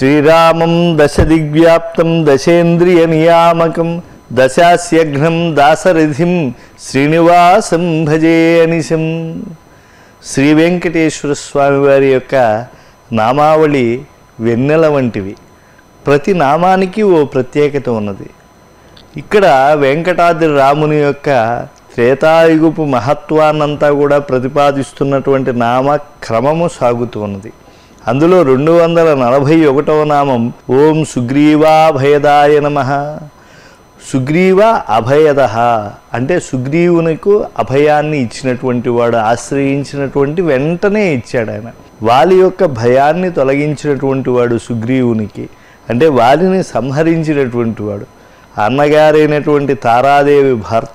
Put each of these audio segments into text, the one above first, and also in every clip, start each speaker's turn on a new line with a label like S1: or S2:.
S1: శ్రీరామం దశదిగ్వ్యాప్తం దశేంద్రియ నియామకం దశాస్యఘ్నం దాసరథిం శ్రీనివాసం భజే అనిశం శ్రీ వెంకటేశ్వర స్వామి వారి యొక్క నామావళి వెన్నెల వంటివి ప్రతి నామానికి ఓ ప్రత్యేకత ఉన్నది ఇక్కడ వెంకటాద్రి రాముని యొక్క త్రేతాయుగుపు మహత్వాన్నంతా కూడా ప్రతిపాదిస్తున్నటువంటి నామ క్రమము సాగుతూ ఉన్నది అందులో రెండు వందల నలభై ఒకటవ నామం ఓం సుగ్రీవాభయదాయ నమ సుగ్రీవ అభయద అంటే సుగ్రీవునకు అభయాన్ని ఇచ్చినటువంటి వాడు ఆశ్రయించినటువంటి వెంటనే ఇచ్చాడు ఆయన వాలి యొక్క భయాన్ని తొలగించినటువంటి వాడు సుగ్రీవునికి అంటే వాలిని సంహరించినటువంటి వాడు అన్నగారైనటువంటి తారాదేవి భర్త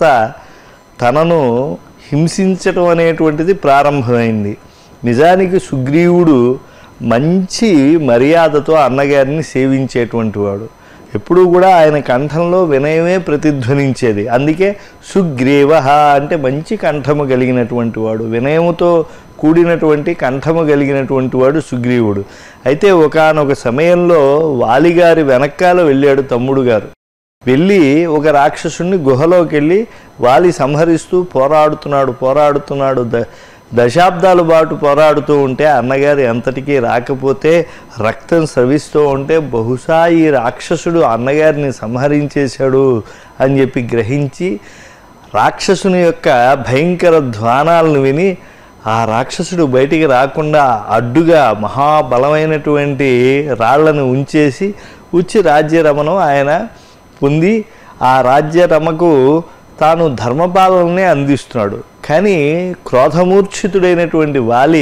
S1: తనను హింసించటం అనేటువంటిది ప్రారంభమైంది నిజానికి సుగ్రీవుడు మంచి మర్యాదతో అన్నగారిని సేవించేటువంటి వాడు ఎప్పుడూ కూడా ఆయన కంఠంలో వినయమే ప్రతిధ్వనించేది అందుకే సుగ్రీవ అంటే మంచి కంఠము కలిగినటువంటి వాడు వినయముతో కూడినటువంటి కంఠము కలిగినటువంటి వాడు సుగ్రీవుడు అయితే ఒకానొక సమయంలో వాలిగారి వెనకాల వెళ్ళాడు తమ్ముడు గారు వెళ్ళి ఒక రాక్షసుణ్ణి గుహలోకి వెళ్ళి వాలి సంహరిస్తూ పోరాడుతున్నాడు పోరాడుతున్నాడు ద దశాబ్దాల పాటు పోరాడుతూ ఉంటే అన్నగారి అంతటికీ రాకపోతే రక్తం స్రవిస్తూ ఉంటే బహుశా ఈ రాక్షసుడు అన్నగారిని సంహరించేశాడు అని చెప్పి గ్రహించి రాక్షసుని యొక్క భయంకర ధ్వానాలను విని ఆ రాక్షసుడు బయటికి రాకుండా అడ్డుగా మహాబలమైనటువంటి రాళ్లను ఉంచేసి ఉచ్చి రాజ్యరమణం ఆయన పొంది ఆ రాజ్యరమకు తాను ధర్మపాలననే అందిస్తున్నాడు కానీ క్రోధమూర్ఛితుడైనటువంటి వాలి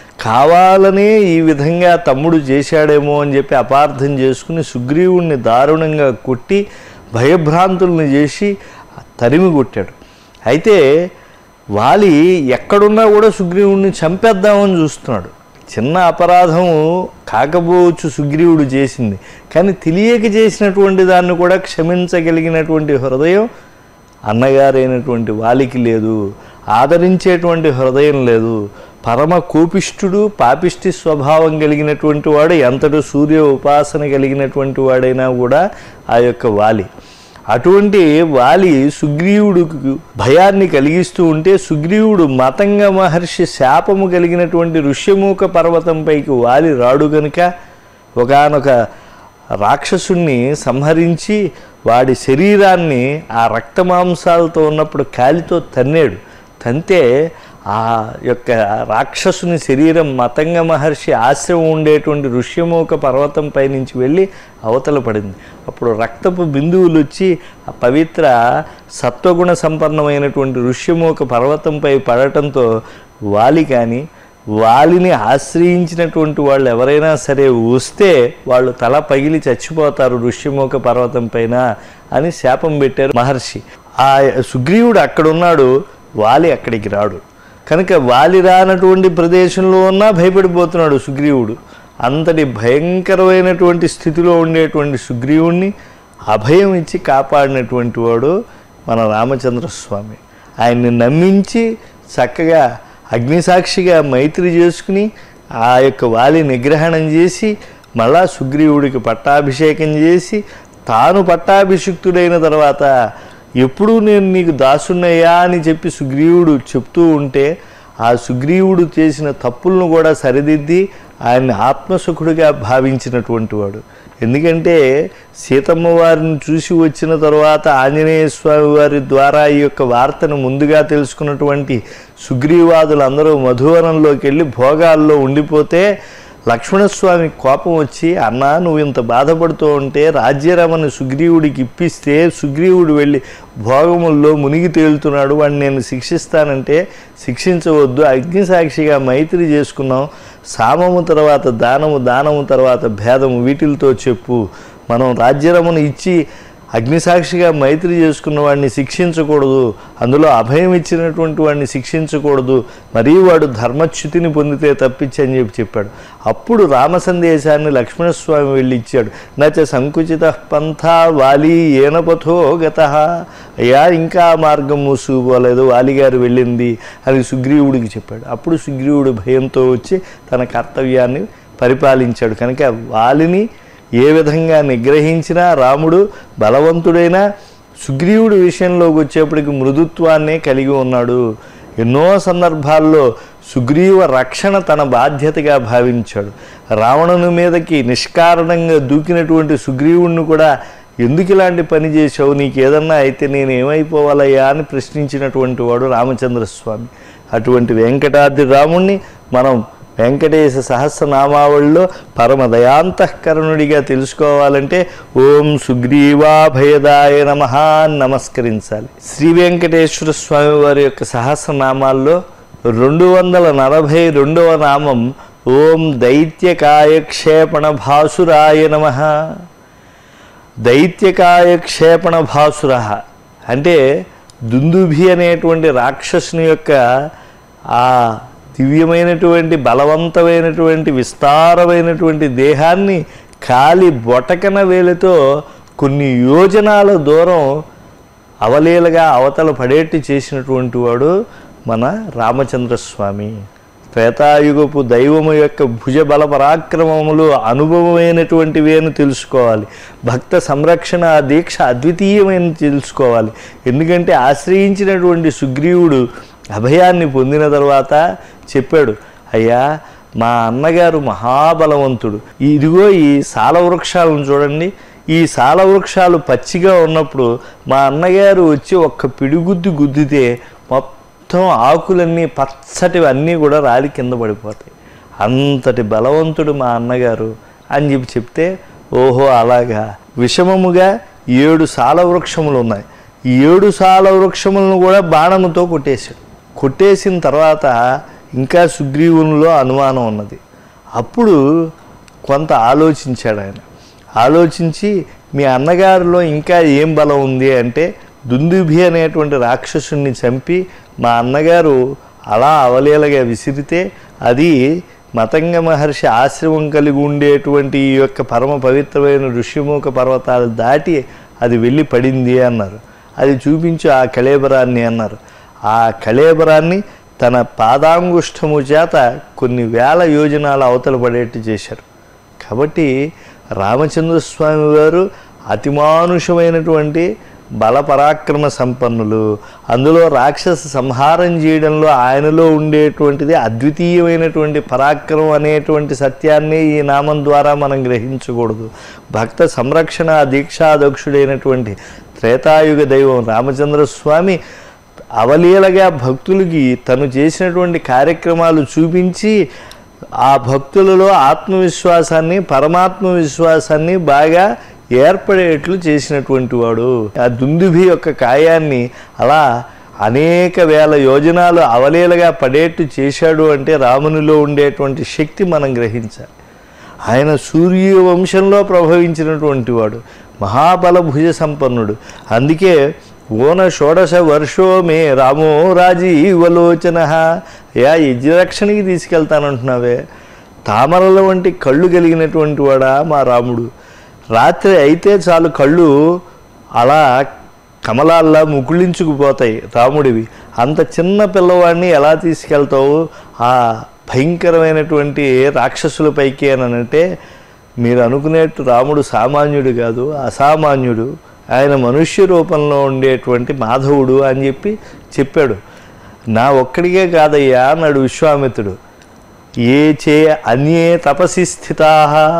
S1: కావాలనే ఈ విధంగా తమ్ముడు చేశాడేమో అని చెప్పి అపార్థం చేసుకుని సుగ్రీవుణ్ణి దారుణంగా కొట్టి భయభ్రాంతుల్ని చేసి తరిమి కొట్టాడు అయితే వాలి ఎక్కడున్నా కూడా సుగ్రీవుణ్ణి చంపేద్దామని చూస్తున్నాడు చిన్న అపరాధం కాకపోవచ్చు సుగ్రీవుడు చేసింది కానీ తెలియక చేసినటువంటి దాన్ని కూడా క్షమించగలిగినటువంటి హృదయం అన్నగారైనటువంటి వాలికి లేదు ఆదరించేటువంటి హృదయం లేదు పరమ కోపిష్ఠుడు పాపిష్టి స్వభావం కలిగినటువంటి వాడు ఎంతటి సూర్య ఉపాసన కలిగినటువంటి వాడైనా కూడా ఆ యొక్క వాలి అటువంటి వాలి సుగ్రీవుడికి భయాన్ని కలిగిస్తూ ఉంటే సుగ్రీవుడు మతంగ మహర్షి శాపము కలిగినటువంటి ఋష్యమూక పర్వతంపైకి వాలి రాడు గనుక ఒకనొక రాక్షసుణ్ణి సంహరించి వాడి శరీరాన్ని ఆ రక్తమాంసాలతో ఉన్నప్పుడు కాలితో తన్నాడు తంతే ఆ యొక్క రాక్షసుని శరీరం మతంగ మహర్షి ఆశ్రమం ఉండేటువంటి ఋష్యమూక పర్వతంపై నుంచి వెళ్ళి అవతల పడింది అప్పుడు రక్తపు బిందువులు వచ్చి ఆ పవిత్ర సత్వగుణ సంపన్నమైనటువంటి ఋష్యమూక పర్వతంపై పడటంతో వాలి కానీ వాలిని ఆశ్రయించినటువంటి వాళ్ళు ఎవరైనా సరే వస్తే వాళ్ళు తల పగిలి చచ్చిపోతారు ఋష్యముఖ పర్వతం పైన అని శాపం పెట్టారు మహర్షి ఆ సుగ్రీవుడు అక్కడున్నాడు వాలి అక్కడికి రాడు కనుక వాలి రానటువంటి ప్రదేశంలో ఉన్నా భయపడిపోతున్నాడు సుగ్రీవుడు అంతటి భయంకరమైనటువంటి స్థితిలో ఉండేటువంటి సుగ్రీవుణ్ణి అభయం ఇచ్చి కాపాడినటువంటి వాడు మన రామచంద్ర స్వామి ఆయన్ని నమ్మించి చక్కగా అగ్నిసాక్షిగా మైత్రి చేసుకుని ఆ యొక్క వాలి నిగ్రహణం చేసి మళ్ళా సుగ్రీవుడికి పట్టాభిషేకం చేసి తాను పట్టాభిషిక్తుడైన తర్వాత ఎప్పుడూ నేను నీకు దాసున్నయ్యా అని చెప్పి సుగ్రీవుడు చెప్తూ ఉంటే ఆ సుగ్రీవుడు చేసిన తప్పులను కూడా సరిదిద్ది ఆయన్ని ఆత్మసుఖుడిగా భావించినటువంటి వాడు ఎందుకంటే సీతమ్మ వారిని చూసి వచ్చిన తర్వాత ఆంజనేయ స్వామి వారి ద్వారా ఈ యొక్క వార్తను ముందుగా తెలుసుకున్నటువంటి సుగ్రీవాదులందరూ మధువనంలోకి వెళ్ళి భోగాల్లో ఉండిపోతే లక్ష్మణస్వామి కోపం వచ్చి అన్న నువ్వు ఇంత బాధపడుతూ ఉంటే రాజ్యరమని సుగ్రీవుడికి ఇప్పిస్తే సుగ్రీవుడు వెళ్ళి భోగముల్లో మునిగి తేలుతున్నాడు వాడిని నేను శిక్షిస్తానంటే శిక్షించవద్దు అగ్నిసాక్షిగా మైత్రి చేసుకున్నాం సామము తర్వాత దానము దానము తర్వాత భేదము వీటిలతో చెప్పు మనం రాజ్యరమను ఇచ్చి అగ్నిసాక్షిగా మైత్రి చేసుకున్న వాడిని శిక్షించకూడదు అందులో అభయం ఇచ్చినటువంటి వాడిని శిక్షించకూడదు మరీ వాడు ధర్మచ్యుతిని పొందితే తప్పించి అని చెప్పి చెప్పాడు అప్పుడు రామ సందేశాన్ని లక్ష్మణస్వామి వెళ్ళి ఇచ్చాడు నచ సంకుచిత పంథ వాలి ఏనపథో గత అయ్యా ఇంకా ఆ మార్గం మూసుకుపోలేదు వాలిగారు వెళ్ళింది అని సుగ్రీవుడికి చెప్పాడు అప్పుడు సుగ్రీవుడు భయంతో వచ్చి తన కర్తవ్యాన్ని పరిపాలించాడు కనుక వాలిని ఏ విధంగా నిగ్రహించినా రాముడు బలవంతుడైనా సుగ్రీవుడి విషయంలోకి వచ్చేప్పటికి మృదుత్వాన్నే కలిగి ఉన్నాడు ఎన్నో సందర్భాల్లో సుగ్రీవ రక్షణ తన బాధ్యతగా భావించాడు రావణుని మీదకి నిష్కారణంగా దూకినటువంటి సుగ్రీవుణ్ణి కూడా ఎందుకు ఇలాంటి పని చేసావు నీకు ఏదన్నా అయితే నేను ఏమైపోవాలయ్యా అని ప్రశ్నించినటువంటి వాడు రామచంద్రస్వామి అటువంటి వెంకటాద్రి రాముణ్ణి మనం వెంకటేశ సహస్రనామావళిలో పరమ దయాంతఃకరణుడిగా తెలుసుకోవాలంటే ఓం సుగ్రీవాభయదాయ నమ నమస్కరించాలి శ్రీ వెంకటేశ్వర స్వామి వారి యొక్క సహస్రనామాల్లో రెండు వందల నలభై రెండవ నామం ఓం దైత్యకాయక్షేపణ భాసురాయ నమ దైత్యకాయ క్షేపణ భాసుర అంటే దుందుభి అనేటువంటి రాక్షసుని యొక్క ఆ దివ్యమైనటువంటి బలవంతమైనటువంటి విస్తారమైనటువంటి దేహాన్ని కాలి బొటకన వేలితో కొన్ని యోజనాల దూరం అవలీలగా అవతల పడేట్టు చేసినటువంటి వాడు మన రామచంద్రస్వామి త్రేతాయుగపు దైవము యొక్క భుజ బల పరాక్రమములు అనుభవమైనటువంటివి అని తెలుసుకోవాలి భక్త సంరక్షణ ఆ దీక్ష అద్వితీయమైన తెలుసుకోవాలి ఎందుకంటే ఆశ్రయించినటువంటి సుగ్రీవుడు అభయాన్ని పొందిన తర్వాత చెప్పాడు అయ్యా మా అన్నగారు మహాబలవంతుడు ఇదిగో ఈ సాల వృక్షాలను చూడండి ఈ సాల వృక్షాలు పచ్చిగా ఉన్నప్పుడు మా అన్నగారు వచ్చి ఒక్క పిడిగుద్ది గుద్దితే మొత్తం ఆకులన్నీ పచ్చటివి అన్నీ కూడా రాలి కింద పడిపోతాయి అంతటి బలవంతుడు మా అన్నగారు అని చెప్పి చెప్తే ఓహో అలాగా విషమముగా ఏడు సాల వృక్షములు ఉన్నాయి ఈ ఏడు సాల వృక్షములను కూడా బాణముతో కొట్టేశాడు కొట్టేసిన తర్వాత ఇంకా సుగ్రీవునిలో అనుమానం ఉన్నది అప్పుడు కొంత ఆలోచించాడు ఆయన ఆలోచించి మీ అన్నగారిలో ఇంకా ఏం బలం ఉంది అంటే దుందుభి అనేటువంటి రాక్షసుని చంపి మా అన్నగారు అలా అవలీలగా విసిరితే అది మతంగ మహర్షి ఆశ్రమం కలిగి ఉండేటువంటి ఈ యొక్క పరమ పవిత్రమైన ఋషిముఖ పర్వతాలు దాటి అది వెళ్ళి పడింది అన్నారు అది చూపించు ఆ కళేబరాన్ని అన్నారు ఆ కళేబరాన్ని తన పాదాంగుష్టము చేత కొన్ని వేల యోజనాల అవతల పడేట్టు చేశారు కాబట్టి రామచంద్రస్వామి వారు అతిమానుషమైనటువంటి బల పరాక్రమ సంపన్నులు అందులో రాక్షస సంహారం చేయడంలో ఆయనలో ఉండేటువంటిది అద్వితీయమైనటువంటి పరాక్రమం అనేటువంటి సత్యాన్ని ఈ నామం ద్వారా మనం గ్రహించకూడదు భక్త సంరక్షణ దీక్షాదక్షుడైనటువంటి త్రేతాయుగ దైవం రామచంద్ర స్వామి అవలీలగా భక్తులకి తను చేసినటువంటి కార్యక్రమాలు చూపించి ఆ భక్తులలో ఆత్మవిశ్వాసాన్ని పరమాత్మ విశ్వాసాన్ని బాగా ఏర్పడేట్లు చేసినటువంటి వాడు ఆ దుందుభి యొక్క కాయాన్ని అలా అనేక వేల యోజనాలు అవలీలగా పడేట్టు చేశాడు అంటే రామునిలో ఉండేటువంటి శక్తి మనం గ్రహించాలి ఆయన సూర్య వంశంలో ప్రభవించినటువంటి వాడు మహాబల భుజ సంపన్నుడు అందుకే ఓన షోడశ వర్షో మే రామో రాజీవలోచన యా యజ్ఞరక్షణకి తీసుకెళ్తానంటున్నావే తామరల వంటి కళ్ళు కలిగినటువంటి వాడా మా రాముడు రాత్రి అయితే చాలు కళ్ళు అలా కమలాల్లా ముకుళించుకుపోతాయి రాముడివి అంత చిన్న పిల్లవాడిని ఎలా తీసుకెళ్తావు ఆ భయంకరమైనటువంటి రాక్షసుల పైకి అని అంటే మీరు అనుకునేట్టు రాముడు సామాన్యుడు కాదు అసామాన్యుడు ఆయన మనుష్య రూపంలో ఉండేటువంటి మాధవుడు అని చెప్పి చెప్పాడు నా ఒక్కడికే కాదయ్యా అన్నాడు విశ్వామిత్రుడు ఏ చే అన్యే తపసి స్థితా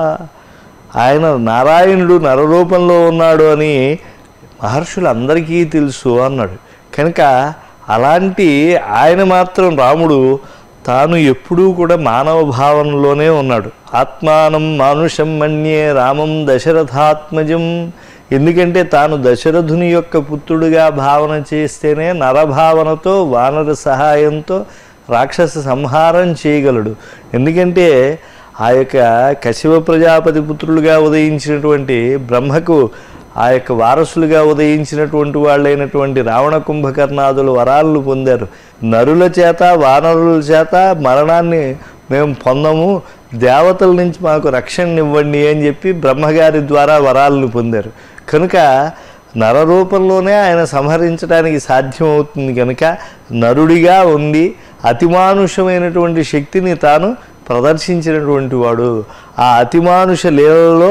S1: ఆయన నారాయణుడు నరరూపంలో ఉన్నాడు అని మహర్షులందరికీ తెలుసు అన్నాడు కనుక అలాంటి ఆయన మాత్రం రాముడు తాను ఎప్పుడూ కూడా మానవ భావనలోనే ఉన్నాడు ఆత్మానం మానుషం మన్యే రామం దశరథాత్మజం ఎందుకంటే తాను దశరథుని యొక్క పుత్రుడిగా భావన చేస్తేనే నరభావనతో వానర సహాయంతో రాక్షస సంహారం చేయగలడు ఎందుకంటే ఆ యొక్క కశివ ప్రజాపతి పుత్రులుగా ఉదయించినటువంటి బ్రహ్మకు ఆ యొక్క వారసులుగా ఉదయించినటువంటి వాళ్ళైనటువంటి రావణ కుంభకర్ణాదులు వరాలను పొందారు నరుల చేత వానరుల చేత మరణాన్ని మేము పొందము దేవతల నుంచి మాకు రక్షణనివ్వండి అని చెప్పి బ్రహ్మగారి ద్వారా వరాలను పొందారు కనుక నరరూపంలోనే ఆయన సంహరించడానికి సాధ్యమవుతుంది కనుక నరుడిగా ఉండి అతిమానుషమైనటువంటి శక్తిని తాను ప్రదర్శించినటువంటి వాడు ఆ అతిమానుష లీలలో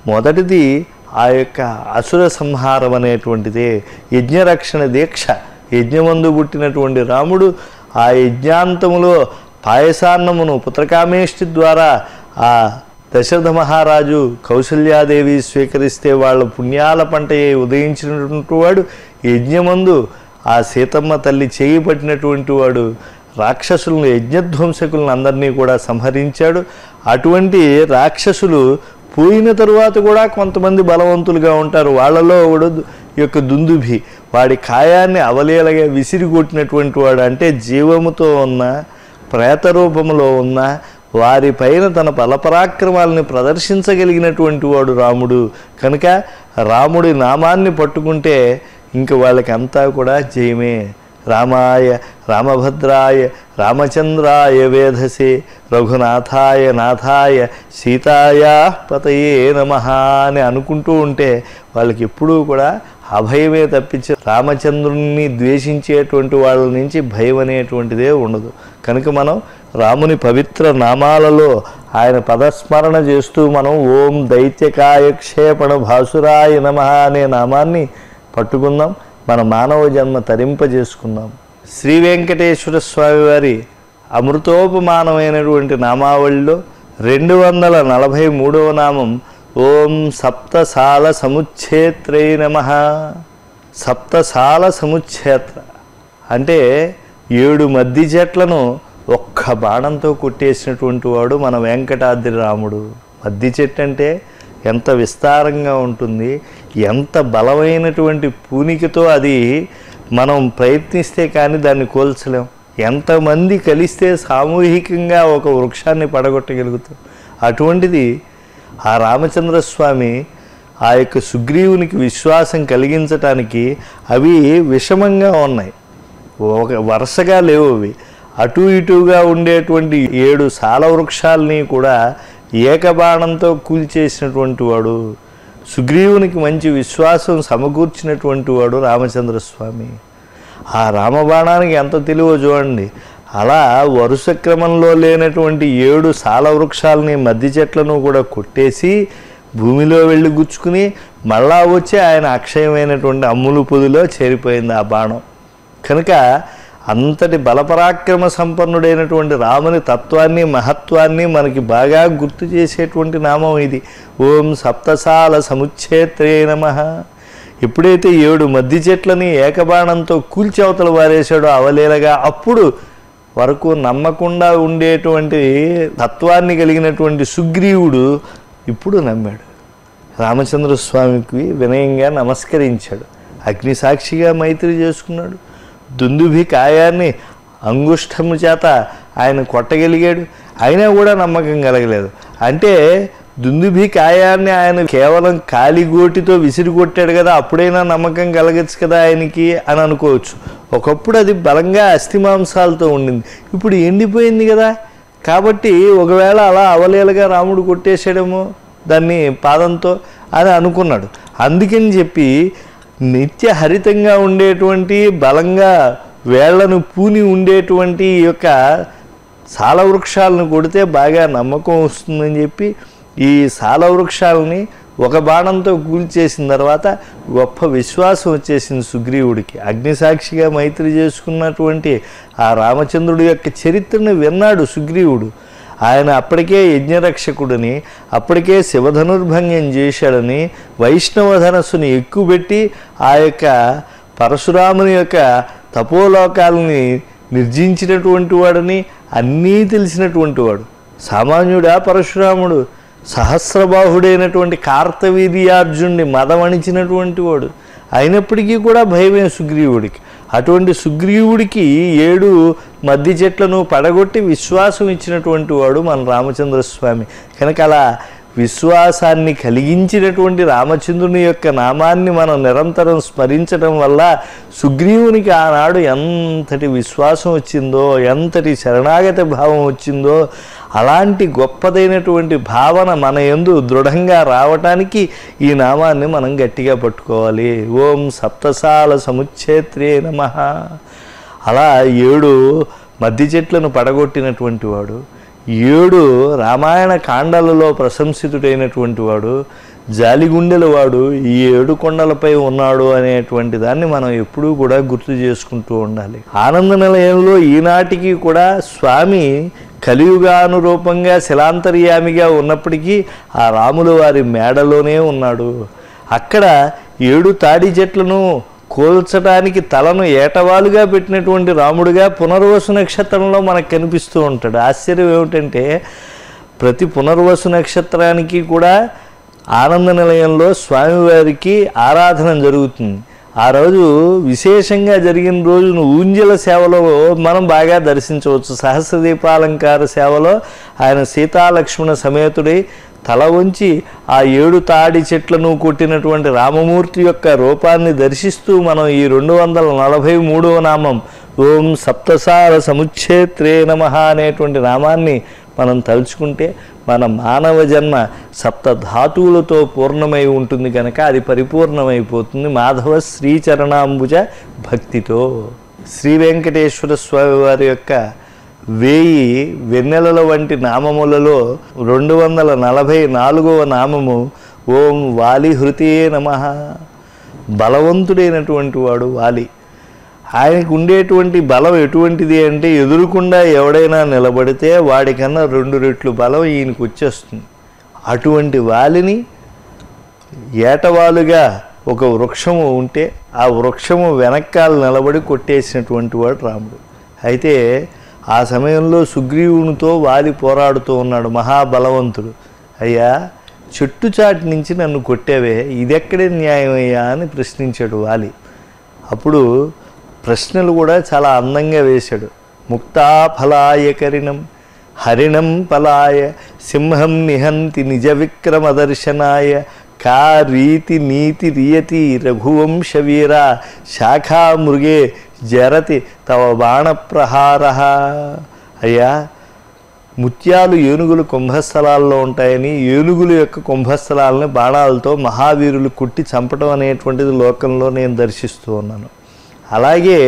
S1: మొదటిది ఆ యొక్క అసుర సంహారం అనేటువంటిదే యజ్ఞరక్షణ దీక్ష యజ్ఞమందు పుట్టినటువంటి రాముడు ఆ యజ్ఞాంతములో పాయసాన్నమును పుత్రకామేష్టి ద్వారా ఆ దశరథ మహారాజు కౌసల్యాదేవి స్వీకరిస్తే వాళ్ళ పుణ్యాల పంటయే ఉదయించినటువంటి వాడు యజ్ఞమందు ఆ సీతమ్మ తల్లి చేయి పట్టినటువంటి వాడు రాక్షసులను యజ్ఞధ్వంసకులను అందరినీ కూడా సంహరించాడు అటువంటి రాక్షసులు పోయిన తరువాత కూడా కొంతమంది బలవంతులుగా ఉంటారు వాళ్ళలో ఒకడు ఈ యొక్క దుందుభి వాడి కాయాన్ని అవలీలగా విసిరి కొట్టినటువంటి వాడు అంటే జీవముతో ఉన్న ప్రేత రూపంలో ఉన్న వారిపైన తన బలపరాక్రమాలని ప్రదర్శించగలిగినటువంటి వాడు రాముడు కనుక రాముడి నామాన్ని పట్టుకుంటే ఇంక వాళ్ళకి అంతా కూడా జయమే రామాయ రామభద్రాయ రామచంద్రాయ వేధసే రఘునాథాయ నాథాయ సీతాయ పతయే నమ అని అనుకుంటూ ఉంటే వాళ్ళకి ఎప్పుడూ కూడా అభయమే తప్పించి రామచంద్రుణ్ణి ద్వేషించేటువంటి వాళ్ళ నుంచి భయం అనేటువంటిదే ఉండదు కనుక మనం రాముని పవిత్ర నామాలలో ఆయన పదస్మరణ చేస్తూ మనం ఓం దైత్యకాయ క్షేపణ భాసురాయ నమ అనే నామాన్ని పట్టుకుందాం మన మానవ జన్మ తరింపజేసుకుందాం శ్రీ వెంకటేశ్వర స్వామి వారి అమృతోపమానమైనటువంటి నామావళిలో రెండు వందల నలభై మూడవ నామం ఓం సప్తసాల సముచ్ఛేత్రై నమ సప్తసాల సముచ్ఛేత్ర అంటే ఏడు మద్ది చెట్లను ఒక్క బాణంతో కొట్టేసినటువంటి వాడు మన వెంకటాద్రి రాముడు మద్ది చెట్టు అంటే ఎంత విస్తారంగా ఉంటుంది ఎంత బలమైనటువంటి పూనికతో అది మనం ప్రయత్నిస్తే కానీ దాన్ని కోల్చలేం ఎంతమంది కలిస్తే సామూహికంగా ఒక వృక్షాన్ని పడగొట్టగలుగుతాం అటువంటిది ఆ రామచంద్రస్వామి ఆ యొక్క సుగ్రీవునికి విశ్వాసం కలిగించటానికి అవి విషమంగా ఉన్నాయి ఒక వరుసగా లేవు అవి అటు ఇటుగా ఉండేటువంటి ఏడు సాల వృక్షాలని కూడా ఏకబాణంతో కూల్చేసినటువంటి వాడు సుగ్రీవునికి మంచి విశ్వాసం సమకూర్చినటువంటి వాడు రామచంద్రస్వామి ఆ రామబాణానికి ఎంత తెలివో చూడండి అలా వరుస క్రమంలో లేనటువంటి ఏడు సాల వృక్షాలని మధ్య చెట్లను కూడా కొట్టేసి భూమిలో వెళ్ళి గుచ్చుకుని మళ్ళా వచ్చి ఆయన అక్షయమైనటువంటి అమ్ములు పొదిలో చేరిపోయింది ఆ బాణం కనుక అంతటి బలపరాక్రమ సంపన్నుడైనటువంటి రాముని తత్వాన్ని మహత్వాన్ని మనకి బాగా గుర్తు చేసేటువంటి నామం ఇది ఓం సప్తసాల సముచ్ఛేత్రే నమ ఎప్పుడైతే ఏడు మద్ది చెట్లని ఏకబాణంతో కూల్చి అవతల వారేశాడో అవలేలగా అప్పుడు వరకు నమ్మకుండా ఉండేటువంటి తత్వాన్ని కలిగినటువంటి సుగ్రీవుడు ఇప్పుడు నమ్మాడు రామచంద్ర స్వామికి వినయంగా నమస్కరించాడు అగ్ని సాక్షిగా మైత్రి చేసుకున్నాడు దుందుభి కాయాన్ని అంగుష్టము చేత ఆయన కొట్టగలిగాడు అయినా కూడా నమ్మకం కలగలేదు అంటే దుందుభి కాయాన్ని ఆయన కేవలం కాలిగోటితో విసిరి కొట్టాడు కదా అప్పుడైనా నమ్మకం కలగచ్చు కదా ఆయనకి అని అనుకోవచ్చు ఒకప్పుడు అది బలంగా అస్థిమాంసాలతో ఉండింది ఇప్పుడు ఎండిపోయింది కదా కాబట్టి ఒకవేళ అలా అవలేలుగా రాముడు కొట్టేసాడేమో దాన్ని పాదంతో అని అనుకున్నాడు అందుకని చెప్పి నిత్య హరితంగా ఉండేటువంటి బలంగా వేళ్లను పూని ఉండేటువంటి ఈ యొక్క సాల వృక్షాలను కొడితే బాగా నమ్మకం వస్తుందని చెప్పి ఈ సాల వృక్షాలని ఒక బాణంతో కూల్చేసిన తర్వాత గొప్ప విశ్వాసం వచ్చేసింది సుగ్రీవుడికి అగ్నిసాక్షిగా మైత్రి చేసుకున్నటువంటి ఆ రామచంద్రుడి యొక్క చరిత్రను విన్నాడు సుగ్రీవుడు ఆయన అప్పటికే యజ్ఞరక్షకుడిని అప్పటికే శివధనుర్భంగం చేశాడని వైష్ణవ ధనస్సుని ఎక్కుపెట్టి ఆ యొక్క పరశురాముని యొక్క తపోలోకాలని నిర్జించినటువంటి వాడని అన్నీ తెలిసినటువంటి వాడు సామాన్యుడా పరశురాముడు సహస్రబాహుడైనటువంటి కార్తవీర్యార్జునుడి మదమణిచినటువంటి వాడు అయినప్పటికీ కూడా భయమే సుగ్రీవుడికి అటువంటి సుగ్రీవుడికి ఏడు మద్ది చెట్లను పడగొట్టి విశ్వాసం ఇచ్చినటువంటి వాడు మన రామచంద్రస్వామి కనుక అలా విశ్వాసాన్ని కలిగించినటువంటి రామచంద్రుని యొక్క నామాన్ని మనం నిరంతరం స్మరించడం వల్ల సుగ్రీవునికి ఆనాడు ఎంతటి విశ్వాసం వచ్చిందో ఎంతటి శరణాగతి భావం వచ్చిందో అలాంటి గొప్పదైనటువంటి భావన మన యందు దృఢంగా రావటానికి ఈ నామాన్ని మనం గట్టిగా పట్టుకోవాలి ఓం సప్తసాల సముచ్ఛేత్రే నమ అలా ఏడు మద్ది చెట్లను పడగొట్టినటువంటి వాడు ఏడు రామాయణ కాండాలలో ప్రశంసితుడైనటువంటి వాడు జాలిగుండెల వాడు ఈ ఏడు కొండలపై ఉన్నాడు అనేటువంటి దాన్ని మనం ఎప్పుడూ కూడా గుర్తు చేసుకుంటూ ఉండాలి ఆనంద నిలయంలో ఈనాటికి కూడా స్వామి కలియుగానురూపంగా శిలాంతర్యామిగా ఉన్నప్పటికీ ఆ రాముల వారి మేడలోనే ఉన్నాడు అక్కడ ఏడు తాడి చెట్లను కోల్చడానికి తలను ఏటవాలుగా పెట్టినటువంటి రాముడిగా పునర్వసు నక్షత్రంలో మనకు కనిపిస్తూ ఉంటాడు ఆశ్చర్యం ఏమిటంటే ప్రతి పునర్వసు నక్షత్రానికి కూడా ఆనంద నిలయంలో స్వామివారికి ఆరాధన జరుగుతుంది ఆ రోజు విశేషంగా జరిగిన రోజును ఊంజల సేవలో మనం బాగా దర్శించవచ్చు సహస్రదీపాలంకార సేవలో ఆయన సీతాలక్ష్మణ సమేతుడై తల వంచి ఆ ఏడు తాడి చెట్లను కొట్టినటువంటి రామమూర్తి యొక్క రూపాన్ని దర్శిస్తూ మనం ఈ రెండు వందల నలభై మూడవ నామం ఓం సప్తసార సముచ్ఛేత్రే నమ అనేటువంటి నామాన్ని మనం తలుచుకుంటే మన మానవ జన్మ సప్త ధాతువులతో పూర్ణమై ఉంటుంది కనుక అది పరిపూర్ణమైపోతుంది మాధవ శ్రీచరణాంబుజ భక్తితో శ్రీ వెంకటేశ్వర స్వామి వారి యొక్క వేయి వెన్నెలల వంటి నామములలో రెండు వందల నలభై నాలుగవ నామము ఓం వాలి హృతియే నమ బలవంతుడైనటువంటి వాడు వాలి ఆయనకు ఉండేటువంటి బలం ఎటువంటిది అంటే ఎదురుకుండా ఎవడైనా నిలబడితే వాడికన్నా రెండు రెట్లు బలం ఈయనకు వచ్చేస్తుంది అటువంటి వాలిని ఏటవాలుగా ఒక వృక్షము ఉంటే ఆ వృక్షము వెనకాల నిలబడి కొట్టేసినటువంటి వాడు రాముడు అయితే ఆ సమయంలో సుగ్రీవునితో వాలి పోరాడుతూ ఉన్నాడు మహాబలవంతుడు అయ్యా చెట్టు చాటు నుంచి నన్ను కొట్టావే ఇదెక్కడే న్యాయం అయ్యా అని ప్రశ్నించాడు వాలి అప్పుడు ప్రశ్నలు కూడా చాలా అందంగా వేశాడు ముక్తాఫలాయకరిణం హరిణం పలాయ సింహం నిహంతి నిజ విక్రమదర్శనాయ కా రీతి నీతి రియతి రఘువంశ వీర శాఖా మృగే జరతి తవ బాణప్రహార అయ్యా ముత్యాలు ఏనుగులు కుంభస్థలాల్లో ఉంటాయని ఏనుగుల యొక్క కుంభస్థలాలని బాణాలతో మహావీరులు కుట్టి చంపడం అనేటువంటిది లోకంలో నేను దర్శిస్తూ ఉన్నాను అలాగే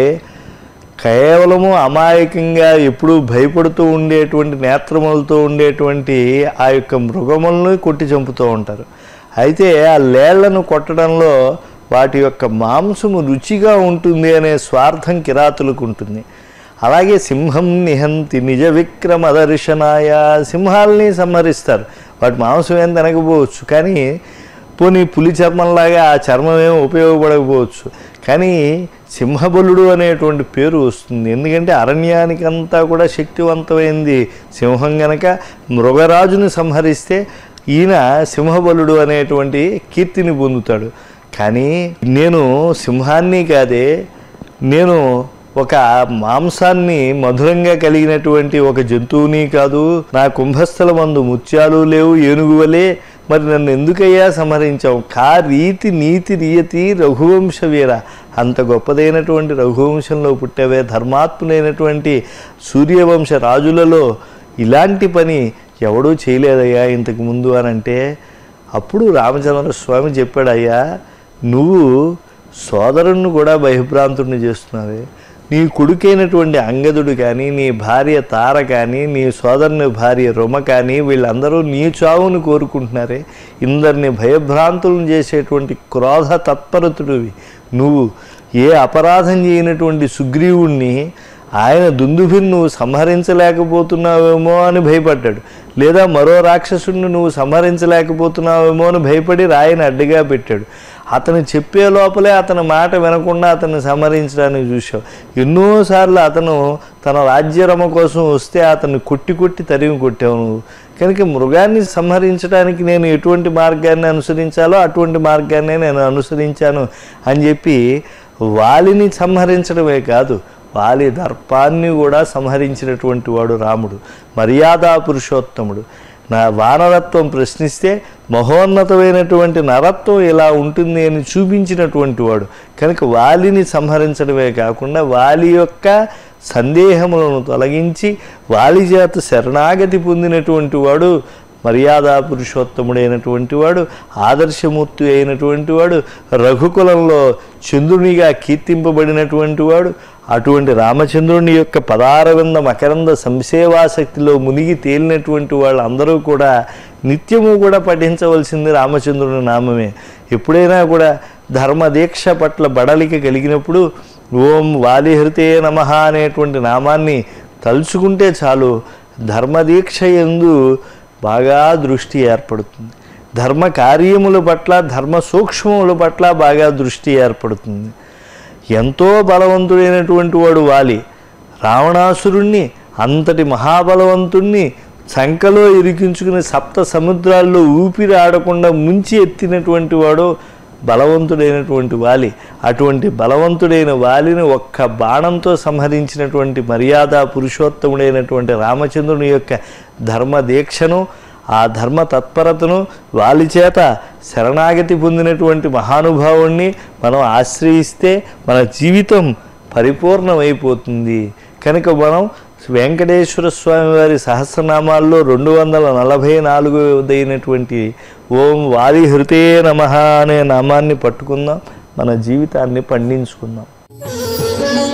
S1: కేవలము అమాయకంగా ఎప్పుడూ భయపడుతూ ఉండేటువంటి నేత్రములతో ఉండేటువంటి ఆ యొక్క మృగములను కొట్టి చంపుతూ ఉంటారు అయితే ఆ లేళ్లను కొట్టడంలో వాటి యొక్క మాంసము రుచిగా ఉంటుంది అనే స్వార్థం కిరాతులకు ఉంటుంది అలాగే సింహం నిహంతి నిజ విక్రమ దర్శనాయ సింహాలని సంహరిస్తారు వాటి మాంసం ఏం తినకపోవచ్చు కానీ పోనీ పులి చర్మంలాగా ఆ చర్మం ఏం ఉపయోగపడకపోవచ్చు కానీ సింహబలుడు అనేటువంటి పేరు వస్తుంది ఎందుకంటే అరణ్యానికంతా కూడా శక్తివంతమైంది సింహం గనక మృగరాజుని సంహరిస్తే ఈయన సింహబలుడు అనేటువంటి కీర్తిని పొందుతాడు కానీ నేను సింహాన్ని కాదే నేను ఒక మాంసాన్ని మధురంగా కలిగినటువంటి ఒక జంతువుని కాదు నా కుంభస్థల మందు ముత్యాలు లేవు ఏనుగు వలె మరి నన్ను ఎందుకయ్యా సంహరించావు కా రీతి నీతి రియతి రఘువంశ వీర అంత గొప్పదైనటువంటి రఘువంశంలో పుట్టవే ధర్మాత్ములైనటువంటి సూర్యవంశ రాజులలో ఇలాంటి పని ఎవడూ చేయలేదయ్యా ఇంతకు ముందు అని అంటే అప్పుడు రామచంద్ర స్వామి చెప్పాడు అయ్యా నువ్వు సోదరుణ్ణి కూడా భయభ్రాంతుడిని చేస్తున్నావే నీ కొడుకైనటువంటి అంగదుడు కానీ నీ భార్య తార కానీ నీ సోదరుని భార్య రుమ కానీ వీళ్ళందరూ నీ చావును కోరుకుంటున్నారే ఇందరిని భయభ్రాంతులను చేసేటువంటి క్రోధ తత్పరతుడివి నువ్వు ఏ అపరాధం చేయనటువంటి సుగ్రీవుణ్ణి ఆయన దుందుభిని నువ్వు సంహరించలేకపోతున్నావేమో అని భయపడ్డాడు లేదా మరో రాక్షసుడిని నువ్వు సంహరించలేకపోతున్నావేమో అని భయపడి రాయిని అడ్డుగా పెట్టాడు అతను చెప్పే లోపలే అతని మాట వినకుండా అతన్ని సంహరించడానికి చూసావు ఎన్నోసార్లు అతను తన రాజ్యరమ కోసం వస్తే అతన్ని కొట్టి కొట్టి తరిమి కొట్టావు నువ్వు కనుక మృగాన్ని సంహరించడానికి నేను ఎటువంటి మార్గాన్ని అనుసరించాలో అటువంటి మార్గాన్నే నేను అనుసరించాను అని చెప్పి వాలిని సంహరించడమే కాదు వాలి దర్పాన్ని కూడా సంహరించినటువంటి వాడు రాముడు మర్యాదా పురుషోత్తముడు నా వానరత్వం ప్రశ్నిస్తే మహోన్నతమైనటువంటి నరత్వం ఇలా ఉంటుంది అని చూపించినటువంటి వాడు కనుక వాలిని సంహరించడమే కాకుండా వాలి యొక్క సందేహములను తొలగించి వాలి చేత శరణాగతి పొందినటువంటి వాడు మర్యాదా పురుషోత్తముడైనటువంటి వాడు ఆదర్శమూర్తి అయినటువంటి వాడు రఘుకులంలో చంద్రునిగా కీర్తింపబడినటువంటి వాడు అటువంటి రామచంద్రుని యొక్క పదారవింద మకరంద సంసేవాసక్తిలో మునిగి తేలినటువంటి వాళ్ళందరూ కూడా నిత్యము కూడా పఠించవలసింది రామచంద్రుని నామమే ఎప్పుడైనా కూడా ధర్మదీక్ష పట్ల బడలిక కలిగినప్పుడు ఓం వాలిహృతే నమ అనేటువంటి నామాన్ని తలుచుకుంటే చాలు ధర్మదీక్ష ఎందు బాగా దృష్టి ఏర్పడుతుంది ధర్మ కార్యముల పట్ల ధర్మ సూక్ష్మముల పట్ల బాగా దృష్టి ఏర్పడుతుంది ఎంతో బలవంతుడైనటువంటి వాడు వాలి రావణాసురుణ్ణి అంతటి మహాబలవంతుణ్ణి చంకలో ఇరికించుకుని సప్త సముద్రాల్లో ఊపిరి ఆడకుండా ముంచి ఎత్తినటువంటి వాడు బలవంతుడైనటువంటి వాలి అటువంటి బలవంతుడైన వాలిని ఒక్క బాణంతో సంహరించినటువంటి మర్యాద పురుషోత్తముడైనటువంటి రామచంద్రుని యొక్క ధర్మ దీక్షను ఆ ధర్మ తత్పరతను వాలి చేత శరణాగతి పొందినటువంటి మహానుభావుణ్ణి మనం ఆశ్రయిస్తే మన జీవితం పరిపూర్ణమైపోతుంది కనుక మనం వెంకటేశ్వర స్వామి వారి సహస్రనామాల్లో రెండు వందల నలభై నాలుగవదైనటువంటి ఓం వాలి హృతే నమ అనే నామాన్ని పట్టుకుందాం మన జీవితాన్ని పండించుకుందాం
S2: Thank you.